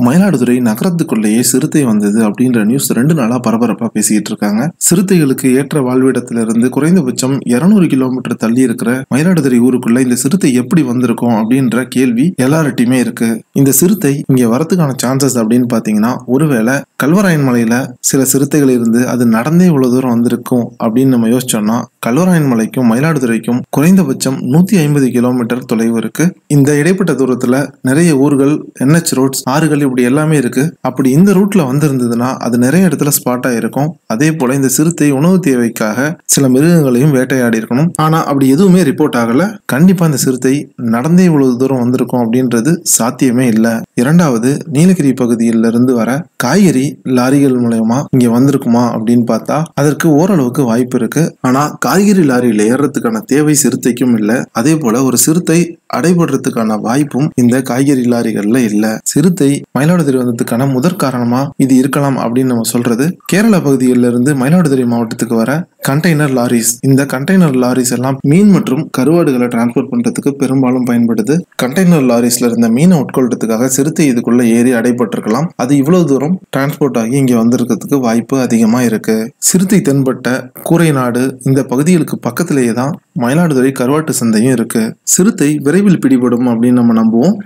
மயிலாடுதுறை நகரத்துக்குள்ளேயே சிறுத்தை வந்தது அப்படின்ற நியூஸ் ரெண்டு நாளா பரபரப்பா பேசிக்கிட்டு இருக்காங்க சிறுத்தைகளுக்கு ஏற்ற வாழ்விடத்திலிருந்து குறைந்தபட்சம் இருநூறு கிலோமீட்டர் தள்ளி இருக்கிற மயிலாடுதுறை ஊருக்குள்ள இந்த சிறுத்தை எப்படி வந்திருக்கும் அப்படின்ற கேள்வி எல்லார்ட்டையுமே இருக்கு இந்த சிறுத்தை இங்க வரதுக்கான சான்சஸ் அப்படின்னு பாத்தீங்கன்னா ஒருவேளை கல்வராயன் மலையில சில சிறுத்தைகள் இருந்து அது நடந்தே இவ்வளவு தூரம் வந்திருக்கும் அப்படின்னு நம்ம யோசிச்சோம்னா கல்வராயன் மலைக்கும் மயிலாடுதுறைக்கும் குறைந்தபட்சம் நூத்தி ஐம்பது கிலோமீட்டர் தொலைவு இருக்கு இந்த இடைப்பட்ட தூரத்துல நிறைய ஊர்கள் என்ஹெச் ரோட்ஸ் ஆறுகள் இப்படி எல்லாமே இருக்கு அப்படி இந்த ரூட்ல வந்திருந்ததுன்னா அது நிறைய இடத்துல ஸ்பாட் ஆயிருக்கும் அதே போல இந்த சிறுத்தை உணவு தேவைக்காக சில மிருகங்களையும் வேட்டையாடி இருக்கணும் ஆனா அப்படி எதுவுமே ரிப்போர்ட் ஆகல கண்டிப்பா இந்த சிறுத்தை நடந்தே இவ்வளவு தூரம் வந்திருக்கும் அப்படின்றது சாத்தியமே இல்ல இரண்டாவது நீலகிரி பகுதியில இருந்து வர காய்கறி லாரிகள் மூலயமா இங்க வந்திருக்குமா அப்படின்னு பார்த்தா அதற்கு ஓரளவுக்கு வாய்ப்பு இருக்கு ஆனா காய்கறி லாரியில ஏறுறதுக்கான தேவை சிறுத்தைக்கும் இல்ல அதே போல ஒரு சிறுத்தை அடைபடுறதுக்கான வாய்ப்பும் இந்த காய்கறி லாரிகள்ல இல்ல சிறுத்தை மயிலாடுதுறை வந்ததுக்கான முதற் காரணமா இது இருக்கலாம் அப்படின்னு நம்ம சொல்றது கேரளா பகுதியில இருந்து மயிலாடுதுறை மாவட்டத்துக்கு வர கண்டெய்னர் லாரிஸ் இந்த கண்டெய்னர் லாரிஸ் எல்லாம் மீன் மற்றும் கருவாடுகளை டிரான்ஸ்போர்ட் பண்றதுக்கு பெரும்பாலும் பயன்படுது கண்டெய்னர் லாரிஸ்ல இருந்த மீனை உட்கொள்றதுக்காக சிறுத்தை இதுக்குள்ள ஏறி அடைபட்டிருக்கலாம் அது இவ்வளவு தூரம் டிரான்ஸ்போர்ட் ஆகி இங்க வந்திருக்கிறதுக்கு வாய்ப்பு அதிகமா இருக்கு சிறுத்தை தென்பட்ட கூரை நாடு இந்த பகுதிகளுக்கு பக்கத்திலேயே தான் மயிலாடுதுறை கருவாட்டு சந்தையும் இருக்கு சிறுத்தை விரைவில் பிடிபடும் அப்படின்னு நம்ம நம்புவோம்